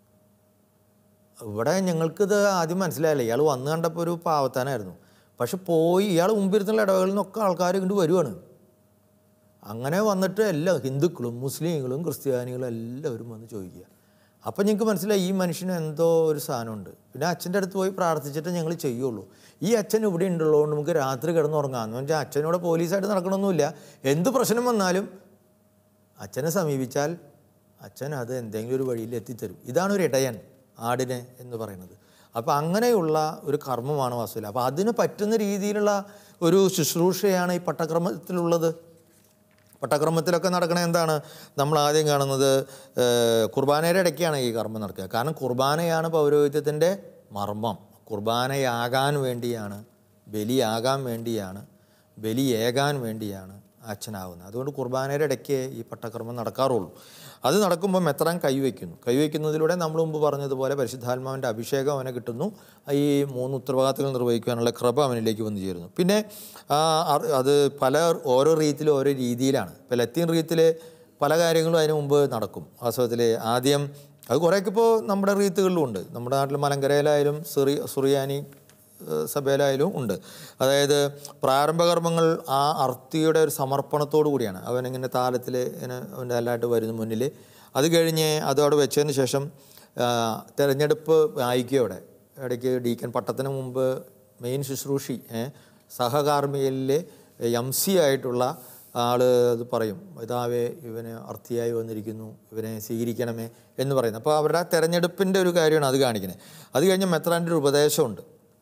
Speaker 2: ഇവിടെ ഞങ്ങൾക്കിത് ആദ്യം മനസ്സിലായില്ല ഇയാൾ വന്ന് കണ്ടപ്പോൾ ഒരു പാവത്താനായിരുന്നു പക്ഷെ പോയി ഇയാൾ മുമ്പിരുത്തുള്ള ഇടവകളിൽ നിന്നൊക്കെ ആൾക്കാർ ഇങ്ങോട്ട് വരുവാണ് അങ്ങനെ വന്നിട്ട് എല്ലാ ഹിന്ദുക്കളും മുസ്ലിങ്ങളും ക്രിസ്ത്യാനികളും എല്ലാവരും വന്ന് ചോദിക്കുക അപ്പം ഞങ്ങൾക്ക് മനസ്സിലായി ഈ മനുഷ്യന് എന്തോ ഒരു സാധനമുണ്ട് പിന്നെ അച്ഛൻ്റെ അടുത്ത് പോയി പ്രാർത്ഥിച്ചിട്ട് ഞങ്ങൾ ചെയ്യുള്ളൂ ഈ അച്ഛൻ ഇവിടെ ഉണ്ടുള്ളതുകൊണ്ട് നമുക്ക് രാത്രി കിടന്നുറങ്ങാമെന്ന് വെച്ചാൽ അച്ഛനോട് പോലീസായിട്ട് നടക്കണമൊന്നുമില്ല എന്ത് പ്രശ്നം വന്നാലും അച്ഛനെ സമീപിച്ചാൽ അച്ഛൻ അത് എന്തെങ്കിലും ഒരു വഴിയിൽ എത്തിത്തരും ഇതാണ് ഒരു ഇടയൻ ആടിനെ എന്ന് പറയുന്നത് അപ്പോൾ അങ്ങനെയുള്ള ഒരു കർമ്മമാണ് വാസ്തുവിൽ അപ്പോൾ അതിന് പറ്റുന്ന രീതിയിലുള്ള ഒരു ശുശ്രൂഷയാണ് ഈ പട്ടക്രമത്തിലുള്ളത് പട്ടക്രമത്തിലൊക്കെ നടക്കണ എന്താണ് നമ്മൾ ആദ്യം കാണുന്നത് ഏഹ്, കുർബാനയുടെ ഇടയ്ക്കാണ് ഈ കർമ്മം നടക്കുക കാരണം കുർബാനയാണ് പൗരോഹിത്യത്തിൻ്റെ മർമ്മം കുർബാനയാകാൻ വേണ്ടിയാണ് ബലിയാകാൻ വേണ്ടിയാണ് ബലിയേകാൻ വേണ്ടിയാണ് അച്ഛനാവുന്നത് അതുകൊണ്ട് കുർബാനയുടെ ഇടയ്ക്ക് ഈ പട്ടക്രമം നടക്കാറുള്ളൂ അത് നടക്കുമ്പോൾ മെത്രാൻ കൈവയ്ക്കുന്നു കൈവയ്ക്കുന്നതിലൂടെ നമ്മൾ മുമ്പ് പറഞ്ഞതുപോലെ പരിശുദ്ധാത്മാവിൻ്റെ അഭിഷേകം അവനെ കിട്ടുന്നു ഈ മൂന്ന് ഉത്തരവാദിത്തങ്ങൾ നിർവഹിക്കാനുള്ള കൃപ അവനിലേക്ക് വന്നു ചേരുന്നു പിന്നെ ആ, അർ- അത് പല ഓരോ റീത്തിലും ഓരോ രീതിയിലാണ് ഇപ്പോൾ ലത്തീൻ റീത്തിൽ പല കാര്യങ്ങളും അതിന് മുമ്പ് നടക്കും വാസ്തവത്തിൽ ആദ്യം അത് കുറേയൊക്കെ ഇപ്പോൾ നമ്മുടെ റീത്തുകളിലും ഉണ്ട് നമ്മുടെ നാട്ടിൽ മലങ്കരയിലായാലും സുറി സുറിയാനി ഏഹ് സഭയിലായാലും ഉണ്ട് അതായത് പ്രാരംഭകർമ്മങ്ങൾ ആ അർത്തിയുടെ ഒരു സമർപ്പണത്തോടു കൂടിയാണ് അവനിങ്ങനെ താലത്തിൽ ഇങ്ങനെ അവൻ്റെ എല്ലായിട്ട് വരുന്നു മുന്നിൽ അത് കഴിഞ്ഞ് അത് അവിടെ വെച്ചതിന് ശേഷം ആ, തെരഞ്ഞെടുപ്പ് അയക്കുകയോടെ ഇടയ്ക്ക് ഡീക്കൻ പട്ടത്തിന് മുമ്പ് മെയിൻ ശുശ്രൂഷി ഏ, സഹകാർമ്മികലിലെ എം സി ആയിട്ടുള്ള ആള് അത് പറയും ഇതാവേ ഇവന് അർത്ഥിയായി വന്നിരിക്കുന്നു ഇവനെ സ്വീകരിക്കണമേ എന്ന് പറയുന്നത് അപ്പോൾ അവരുടെ ആ തെരഞ്ഞെടുപ്പിൻ്റെ ഒരു കാര്യമാണ് അത് കാണിക്കുന്നത് അത് കഴിഞ്ഞ് മെത്രാൻ്റെ ഒരു ഉപദേശമുണ്ട്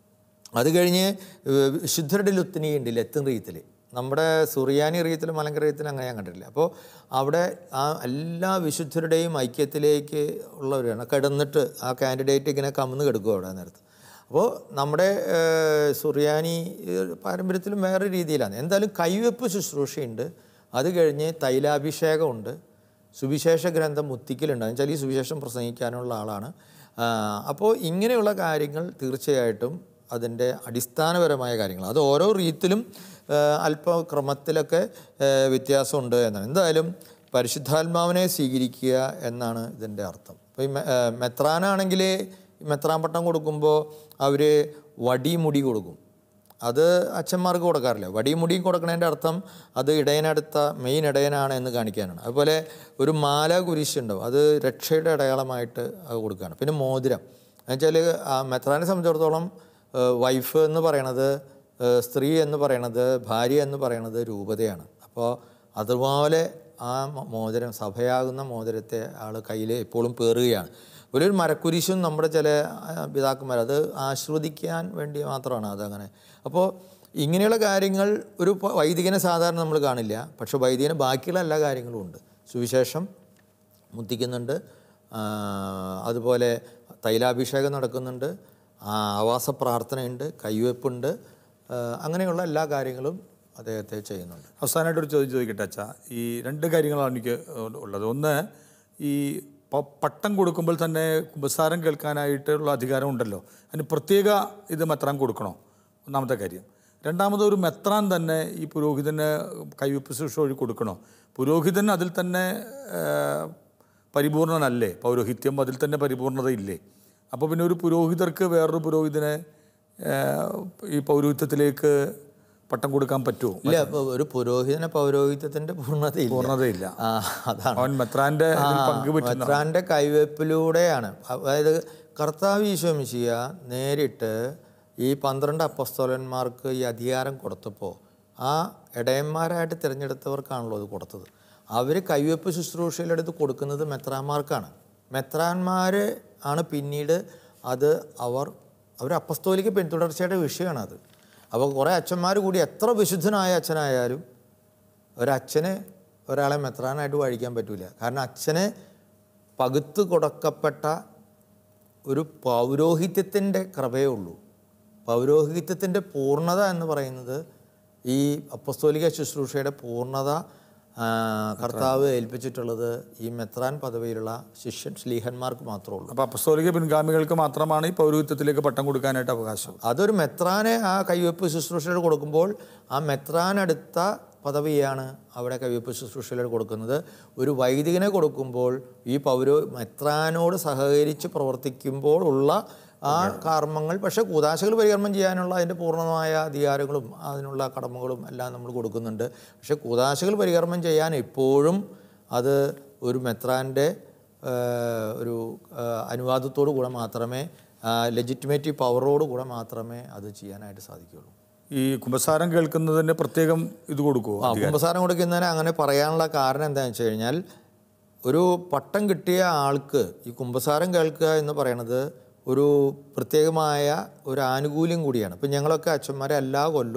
Speaker 2: അത് കഴിഞ്ഞ് ഏഹ് വിശുദ്ധരുടെ ലുത്തിനി ഉണ്ട് ലത്തിൻ റീത്തിൽ നമ്മുടെ സുറിയാനി റീത്തിൽ മലങ്കര റീത്തിൽ അങ്ങനെ ഞാൻ കണ്ടിട്ടില്ല അപ്പോൾ അവിടെ ആ എല്ലാ വിശുദ്ധരുടെയും ഐക്യത്തിലേക്ക് ഉള്ളവരാണ് കിടന്നിട്ട് ആ കാൻഡിഡേറ്റ് ഇങ്ങനെ കമന്ന് കിടക്കും അവിടെ ആ നേരത്ത് അപ്പോൾ നമ്മുടെ ഏഹ്, സുറിയാനി ഏഹ്, പാരമ്പര്യത്തിലും വേറെ രീതിയിലാണ് എന്തായാലും കൈവെപ്പ് ശുശ്രൂഷയുണ്ട് അത് കഴിഞ്ഞ് തൈലാഭിഷേകമുണ്ട് സുവിശേഷ ഗ്രന്ഥം മുത്തിക്കലുണ്ട് എന്ന് വെച്ചാൽ ഈ സുവിശേഷം പ്രസംഗിക്കാനുള്ള ആളാണ് ആ, അപ്പോൾ ഇങ്ങനെയുള്ള കാര്യങ്ങൾ തീർച്ചയായിട്ടും അതിൻ്റെ അടിസ്ഥാനപരമായ കാര്യങ്ങൾ അത് ഓരോ റീത്തിലും ആ, അല്പ ക്രമത്തിലൊക്കെ ആ, വ്യത്യാസമുണ്ട് എന്നാണ് എന്തായാലും പരിശുദ്ധാത്മാവിനെ സ്വീകരിക്കുക എന്നാണ് ഇതിൻ്റെ അർത്ഥം അപ്പോൾ ഈ മെ- ആ, മെത്രാനാണെങ്കിൽ ഈ മെത്രാൻ പട്ടം കൊടുക്കുമ്പോൾ അവർ വടിമുടി കൊടുക്കും അത് അച്ഛന്മാർക്ക് കൊടുക്കാറില്ല വടിയും മുടിയും കൊടുക്കണതിൻ്റെ അർത്ഥം അത് ഇടയനടുത്ത മെയിൻ ഇടയനാണ് എന്ന് കാണിക്കാനാണ് അതുപോലെ ഒരു മാല കുരിശുണ്ടാവും അത് രക്ഷയുടെ അടയാളമായിട്ട് അത് കൊടുക്കുകയാണ് പിന്നെ മോതിരം എന്നുവെച്ചാൽ ആ മെത്രാനെ സംബന്ധിച്ചിടത്തോളം ഏഹ്, വൈഫ് എന്ന് പറയണത് ഏഹ്, സ്ത്രീ എന്ന് പറയണത് ഭാര്യ എന്ന് പറയണത് രൂപതയാണ് അപ്പോൾ അതുപോലെ ആ മോ- മോതിരം സഭയാകുന്ന മോതിരത്തെ ആൾ കയ്യിൽ എപ്പോഴും പേറുകയാണ് ഒരു മരക്കുരിശും നമ്മുടെ ചില ആ, പിതാക്കന്മാർ അത് ആസ്വദിക്കാൻ വേണ്ടി മാത്രമാണ് അതങ്ങനെ അപ്പോൾ ഇങ്ങനെയുള്ള കാര്യങ്ങൾ ഒരു പ- വൈദികനെ സാധാരണ നമ്മൾ കാണില്ല പക്ഷെ വൈദികന് ബാക്കിയുള്ള എല്ലാ കാര്യങ്ങളും ഉണ്ട് സുവിശേഷം മുത്തിക്കുന്നുണ്ട് ആ, അതുപോലെ തൈലാഭിഷേകം നടക്കുന്നുണ്ട് ആ, ആവാസ പ്രാർത്ഥനയുണ്ട് കൈവെപ്പുണ്ട് ആ, അങ്ങനെയുള്ള എല്ലാ കാര്യങ്ങളും അദ്ദേഹത്തെ ചെയ്യുന്നുണ്ട്
Speaker 1: അവസാനമായിട്ട് ഒരു ചോദ്യം ചോദിക്കട്ടെ അച്ഛാ ഈ രണ്ട് കാര്യങ്ങളാണ് എനിക്ക് ഉള്ളത് ഒന്ന് ഈ പ- പട്ടം കൊടുക്കുമ്പോൾ തന്നെ കുമ്പസാരം കേൾക്കാനായിട്ടുള്ള അധികാരം ഉണ്ടല്ലോ അതിന് പ്രത്യേക ഇത് മെത്രാൻ കൊടുക്കണോ ഒന്നാമത്തെ കാര്യം രണ്ടാമത് ഒരു മെത്രാൻ തന്നെ ഈ പുരോഹിതന് കൈവയ്പ് ശുശ്രൂഷ വഴി കൊടുക്കണോ പുരോഹിതൻ അതിൽ തന്നെ ആ, പരിപൂർണനല്ലേ പൗരോഹിത്യം അതിൽ തന്നെ പരിപൂർണതയില്ലേ അപ്പോൾ പിന്നെ ഒരു പുരോഹിതർക്ക് വേറൊരു പുരോഹിതനെ ആ, ഈ പൗരോഹിത്യത്തിലേക്ക് പട്ടം കൊടുക്കാൻ പറ്റുമോ
Speaker 2: ഇല്ല ഇപ്പൊ ഒരു പുരോഹിതന പൗരോഹിത്യത്തിന്റെ പൂർണ്ണതയില്ല
Speaker 1: പൂർണ്ണതയില്ല
Speaker 2: ആ അതാണ്
Speaker 1: അവൻ മെത്രാന്റെ ഇതിൽ പങ്കുപറ്റുന്ന
Speaker 2: മെത്രാന്റെ കൈവെപ്പിലൂടെയാണ് അതായത് കർത്താവ് ഈശോമിശിയ നേരിട്ട് ഈ പന്ത്രണ്ട് അപ്പസ്തോലന്മാർക്ക് ഈ അധികാരം കൊടുത്തപ്പോൾ ആ ഇടയന്മാരായിട്ട് തിരഞ്ഞെടുത്തവർക്കാണല്ലോ അത് കൊടുത്തത് അവർ കൈവെപ്പ് ശുശ്രൂഷയിലെടുത്ത് കൊടുക്കുന്നത് മെത്രാന്മാർക്കാണ് മെത്രാന്മാർ ആണ് പിന്നീട് അത് അവർ അവർ അപ്പസ്തോലിക്ക് പിന്തുടർച്ചയുടെ വിഷയമാണ് അത് അപ്പോൾ കുറേ അച്ഛന്മാർ കൂടി എത്ര വിശുദ്ധനായ അച്ഛനായാലും ഒരച്ഛന് ഒരാളെ മെത്രാനായിട്ട് വഴിക്കാൻ പറ്റില്ല കാരണം അച്ഛന് പകുത്ത് കൊടുക്കപ്പെട്ട ഒരു പൗരോഹിത്യത്തിൻ്റെ കൃപയേ ഉള്ളൂ പൗരോഹിത്യത്തിൻ്റെ പൂർണ്ണത എന്ന് പറയുന്നത് ഈ അപ്പസ്തോലിക ശുശ്രൂഷയുടെ പൂർണ്ണത ആ, കർത്താവ് ഏൽപ്പിച്ചിട്ടുള്ളത് ഈ മെത്രാൻ പദവിയിലുള്ള ശിഷ്യൻ ശ്ലീഹന്മാർക്ക് മാത്രമേ ഉള്ളൂ
Speaker 1: അപ്പോൾ അപ്പസ്തോലിക പിൻഗാമികൾക്ക് മാത്രമാണ് ഈ പൗരോഹിത്യത്തിലേക്ക് പട്ടം കൊടുക്കാനായിട്ട് അവകാശം
Speaker 2: അതൊരു മെത്രാനെ ആ കൈവെപ്പ് ശുശ്രൂഷയിൽ കൊടുക്കുമ്പോൾ ആ മെത്രാനെടുത്ത പദവിയാണ് അവിടെ കൈവെപ്പ് ശുശ്രൂഷയിൽ കൊടുക്കുന്നത് ഒരു വൈദികനെ കൊടുക്കുമ്പോൾ ഈ പൗരോ മെത്രാനോട് സഹകരിച്ച് പ്രവർത്തിക്കുമ്പോൾ ഉള്ള ആ കർമ്മങ്ങൾ പക്ഷേ കൂതാശകൾ പരികർമ്മം ചെയ്യാനുള്ള അതിൻ്റെ പൂർണ്ണമായ അധികാരങ്ങളും അതിനുള്ള കടമകളും എല്ലാം നമ്മൾ കൊടുക്കുന്നുണ്ട് പക്ഷേ കൂതാശകൾ പരികർമ്മം ചെയ്യാൻ എപ്പോഴും അത് ഒരു മെത്രാൻ്റെ ഏഹ് ഒരു ഏഹ് അനുവാദത്തോടു കൂടെ മാത്രമേ ലെജിറ്റിമേറ്റീവ് പവറോട് കൂടെ മാത്രമേ അത് ചെയ്യാനായിട്ട് സാധിക്കുകയുള്ളൂ
Speaker 1: ഈ കുമ്പസാരം കേൾക്കുന്നതിന് പ്രത്യേകം ഇത് കൊടുക്കുമോ
Speaker 2: ആ കുമ്പസാരം കൊടുക്കുന്നതിന് അങ്ങനെ പറയാനുള്ള കാരണം എന്താണെന്ന് വെച്ച് കഴിഞ്ഞാൽ ഒരു പട്ടം കിട്ടിയ ആൾക്ക് ഈ കുമ്പസാരം കേൾക്കുക എന്ന് പറയുന്നത് ഒരു പ്രത്യേകമായ ഒരു ആനുകൂല്യം കൂടിയാണ് ഇപ്പം ഞങ്ങളൊക്കെ അച്ഛന്മാരെ എല്ലാ കൊല്ലവും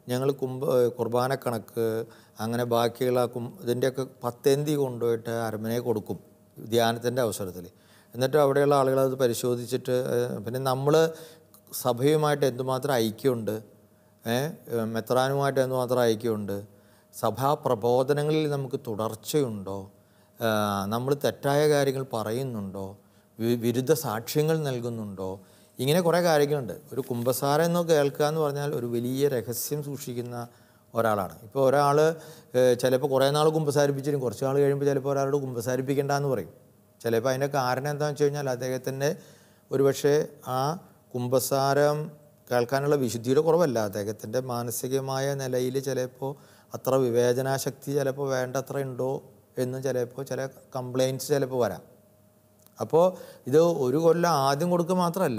Speaker 2: ഞങ്ങൾ കുംഭ കുർബാന കണക്ക് അങ്ങനെ ബാക്കിയുള്ള കും ഇതിൻ്റെയൊക്കെ പത്തേന്തി കൊണ്ടുപോയിട്ട് അരമനയെ കൊടുക്കും ധ്യാനത്തിൻ്റെ അവസരത്തിൽ എന്നിട്ട് അവിടെയുള്ള ആളുകൾ അത് പരിശോധിച്ചിട്ട് ഏഹ്, പിന്നെ നമ്മൾ സഭയുമായിട്ട് എന്തുമാത്രം ഐക്യമുണ്ട് ഏഹ്, മെത്രാനുമായിട്ട് എന്തുമാത്രം ഐക്യമുണ്ട് സഭാ പ്രബോധനങ്ങളിൽ നമുക്ക് തുടർച്ചയുണ്ടോ നമ്മൾ തെറ്റായ കാര്യങ്ങൾ പറയുന്നുണ്ടോ വി- വിരുദ്ധ സാക്ഷ്യങ്ങൾ നൽകുന്നുണ്ടോ ഇങ്ങനെ കുറേ കാര്യങ്ങളുണ്ട് ഒരു കുംഭസാരം എന്ന് കേൾക്കുക എന്ന് പറഞ്ഞാൽ ഒരു വലിയ രഹസ്യം സൂക്ഷിക്കുന്ന ഒരാളാണ് ഇപ്പോൾ ഒരാൾ ചിലപ്പോൾ കുറേ നാൾ കുമ്പസാരിപ്പിച്ചിട്ടും കുറച്ച് നാൾ കഴിയുമ്പോൾ ചിലപ്പോൾ ഒരാളോട് കുമ്പസാരിപ്പിക്കേണ്ട എന്ന് പറയും ചിലപ്പോൾ അതിൻ്റെ കാരണം എന്താണെന്ന് വെച്ച് കഴിഞ്ഞാൽ അദ്ദേഹത്തിൻ്റെ ഒരുപക്ഷെ ആ കുംഭസാരം കേൾക്കാനുള്ള വിശുദ്ധിയുടെ കുറവല്ല അദ്ദേഹത്തിൻ്റെ മാനസികമായ നിലയിൽ ചിലപ്പോൾ അത്ര വിവേചനാശക്തി ചിലപ്പോൾ വേണ്ടത്ര ഉണ്ടോ എന്ന് ചിലപ്പോൾ ചില കംപ്ലയിൻറ്റ്സ് ചിലപ്പോൾ വരാം അപ്പോൾ ഇത് ഒരു കൊല്ലം ആദ്യം കൊടുക്കുക മാത്രമല്ല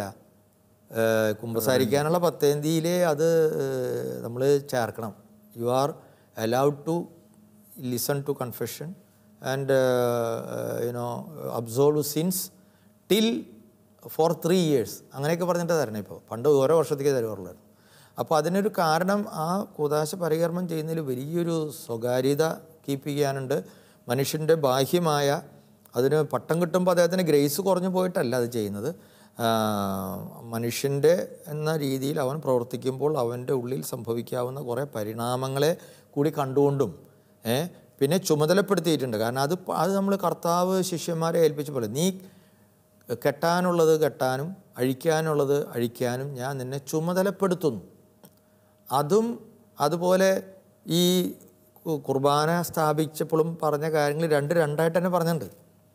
Speaker 2: ഏഹ് കുമ്പസാരിക്കാനുള്ള പത്തേന്തിയിൽ അത് നമ്മൾ ചേർക്കണം you are allowed to listen to confession and you know absolve sins till four three years അങ്ങനെയൊക്കെ പറഞ്ഞിട്ട് തരണം ഇപ്പോൾ പണ്ട് ഓരോ വർഷത്തേക്ക് തരുവാറുള്ളായിരുന്നു അപ്പോൾ അതിനൊരു കാരണം ആ കൂതാശ പരികർമ്മം ചെയ്യുന്നതിൽ വലിയൊരു സ്വകാര്യത കീപ്പ് ചെയ്യാനുണ്ട് മനുഷ്യൻ്റെ ബാഹ്യമായ അതിന് പട്ടം കിട്ടുമ്പോൾ അദ്ദേഹത്തിന് ഗ്രേസ് കുറഞ്ഞു പോയിട്ടല്ല അത് ചെയ്യുന്നത് ആ, മനുഷ്യൻ്റെ എന്ന രീതിയിൽ അവൻ പ്രവർത്തിക്കുമ്പോൾ അവൻ്റെ ഉള്ളിൽ സംഭവിക്കാവുന്ന കുറേ പരിണാമങ്ങളെ കൂടി കണ്ടുകൊണ്ടും ഏ, പിന്നെ ചുമതലപ്പെടുത്തിയിട്ടുണ്ട് കാരണം അത് പ- അത് നമ്മൾ കർത്താവ് ശിഷ്യന്മാരെ ഏൽപ്പിച്ച പോലെ നീ കെട്ടാനുള്ളത് കെട്ടാനും അഴിക്കാനുള്ളത് അഴിക്കാനും ഞാൻ നിന്നെ ചുമതലപ്പെടുത്തുന്നു അതും അതുപോലെ ഈ കു- കുർബാന സ്ഥാപിച്ചപ്പോഴും പറഞ്ഞ കാര്യങ്ങൾ രണ്ട് രണ്ടായിട്ട് തന്നെ പറഞ്ഞിട്ടുണ്ട്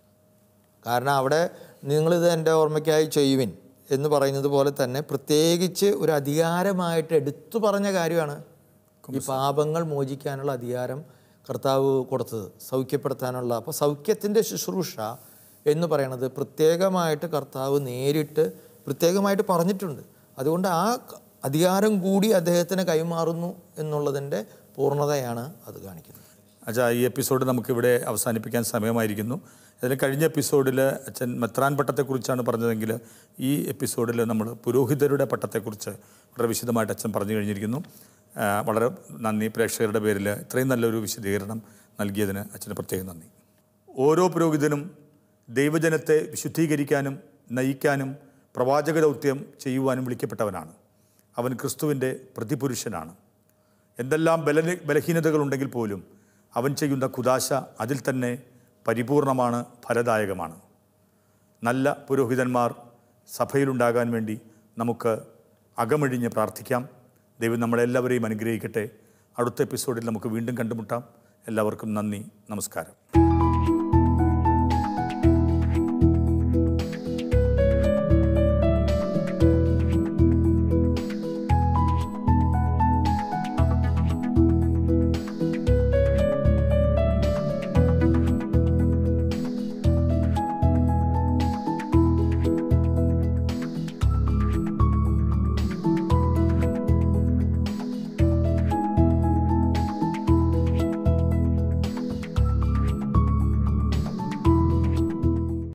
Speaker 2: കാരണം അവിടെ നിങ്ങളിത് എൻ്റെ ഓർമ്മയ്ക്കായി ചെയ്യുവിൻ എന്ന് പറയുന്നത് പോലെ തന്നെ പ്രത്യേകിച്ച് ഒരു അധികാരമായിട്ട് എടുത്തു പറഞ്ഞ കാര്യമാണ് ഈ പാപങ്ങൾ മോചിക്കാനുള്ള അധികാരം കർത്താവ് കൊടുത്തത് സൗഖ്യപ്പെടുത്താനുള്ള അപ്പോൾ സൗഖ്യത്തിൻ്റെ ശുശ്രൂഷ എന്ന് പറയണത് പ്രത്യേകമായിട്ട് കർത്താവ് നേരിട്ട് പ്രത്യേകമായിട്ട് പറഞ്ഞിട്ടുണ്ട് അതുകൊണ്ട് ആ ക- അധികാരം കൂടി അദ്ദേഹത്തിന് കൈമാറുന്നു എന്നുള്ളതിൻ്റെ പൂർണ്ണതയാണ് അത് കാണിക്കുന്നത്
Speaker 1: അച്ഛാ ഈ എപ്പിസോഡ് നമുക്കിവിടെ അവസാനിപ്പിക്കാൻ സമയമായിരിക്കുന്നു അതിന് കഴിഞ്ഞ എപ്പിസോഡിൽ അച്ഛൻ മെത്രാൻ പട്ടത്തെക്കുറിച്ചാണ് പറഞ്ഞതെങ്കിൽ ഈ എപ്പിസോഡിൽ നമ്മൾ പുരോഹിതരുടെ പട്ടത്തെക്കുറിച്ച് വളരെ വിശദമായിട്ട് അച്ഛൻ പറഞ്ഞു കഴിഞ്ഞിരിക്കുന്നു ആ, വളരെ നന്ദി പ്രേക്ഷകരുടെ പേരിൽ ഇത്രയും നല്ലൊരു വിശദീകരണം നൽകിയതിന് അച്ഛന് പ്രത്യേകം നന്ദി ഓരോ പുരോഹിതനും ദൈവജനത്തെ വിശുദ്ധീകരിക്കാനും നയിക്കാനും പ്രവാചക ദൗത്യം ചെയ്യുവാനും വിളിക്കപ്പെട്ടവനാണ് അവൻ ക്രിസ്തുവിൻ്റെ പ്രതിപുരുഷനാണ് എന്തെല്ലാം ബല ബലഹീനതകളുണ്ടെങ്കിൽ പോലും അവൻ ചെയ്യുന്ന കുദാശ അതിൽ തന്നെ പരിപൂർണമാണ് ഫലദായകമാണ് നല്ല പുരോഹിതന്മാർ സഭയിലുണ്ടാകാൻ വേണ്ടി നമുക്ക് അകമഴിഞ്ഞ് പ്രാർത്ഥിക്കാം ദൈവം നമ്മളെല്ലാവരെയും അനുഗ്രഹിക്കട്ടെ അടുത്ത എപ്പിസോഡിൽ നമുക്ക് വീണ്ടും കണ്ടുമുട്ടാം എല്ലാവർക്കും നന്ദി നമസ്കാരം